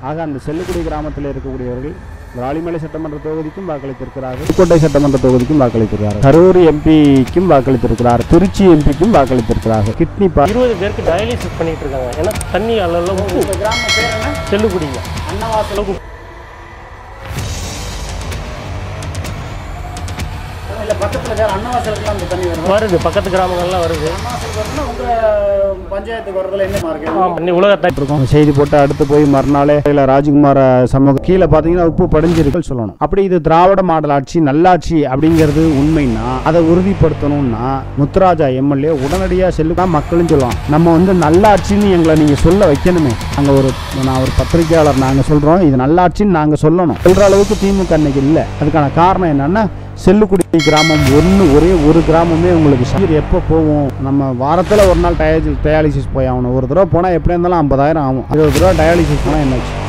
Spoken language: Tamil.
ஆக அந்த செல்லுக்குடி கிராமத்தில் இருக்கக்கூடியவர்கள் விராலிமலை சட்டமன்ற தொகுதிக்கும் வாக்களித்திருக்கிறார்கள் புதுக்கோட்டை சட்டமன்ற தொகுதிக்கும் வாக்களித்திருக்கிறார்கள் கரூர் எம்பிக்கும் வாக்களித்திருக்கிறார் திருச்சி எம்பிக்கும் வாக்களித்திருக்கிறார்கள் கிட்னி பா இருபது பேருக்கு டயாலிசிஸ் பண்ணிட்டு இருக்காங்க ஏன்னா தண்ணி அளவில் உப்பு கிராமம் பேர் என்ன செல்லுக்குடிங்க அன்னவாசல் இல்லை பக்கத்தில் வேறு அன்னவாசலுக்குலாம் அந்த தண்ணி வரும் வருது பக்கத்து கிராமங்கள்லாம் வருது அன்னவாசல் வரணும்னா உங்கள் பஞ்சாயத்துக்கு வரதுல என்ன மார்க்கு ஆமாம் இன்னி உலகத்தை இருக்கும் செய்தி போட்டு அடுத்து போய் மறுநாளே இல்ல ராஜ்குமார சமூக கீழே பாத்தீங்கன்னா உப்பு படிஞ்சிருக்கு சொல்லணும் அப்படி இது திராவிட மாடல் ஆட்சி நல்லாட்சி அப்படிங்கிறது உண்மைன்னா அதை உறுதிப்படுத்தணும்னா முத்துராஜா எம்எல்ஏ உடனடியா செல்லுதான் மக்களும் சொல்லலாம் நம்ம வந்து நல்லாட்சின்னு எங்களை நீங்க சொல்ல வைக்கணுமே அங்க ஒரு நான் ஒரு பத்திரிகையாளர் நாங்க சொல்றோம் இது நல்லாட்சின்னு நாங்க சொல்லணும் சொல்ற அளவுக்கு திமுக இன்னைக்கு இல்லை அதுக்கான காரணம் என்னன்னா செல்லுக்குடி கிராமம் ஒன்று ஒரே ஒரு கிராமமே உங்களுக்கு சீர் எப்போ போவோம் நம்ம வாரத்தில் ஒரு நாள் டயாலிசிஸ் டயாலிசிஸ் போய் ஆகணும் ஒரு தடவை போனால் எப்படி இருந்தாலும் ஐம்பதாயிரம் ஆகும் இருபது ரூபா டயாலிசிஸ் போனால் என்னாச்சு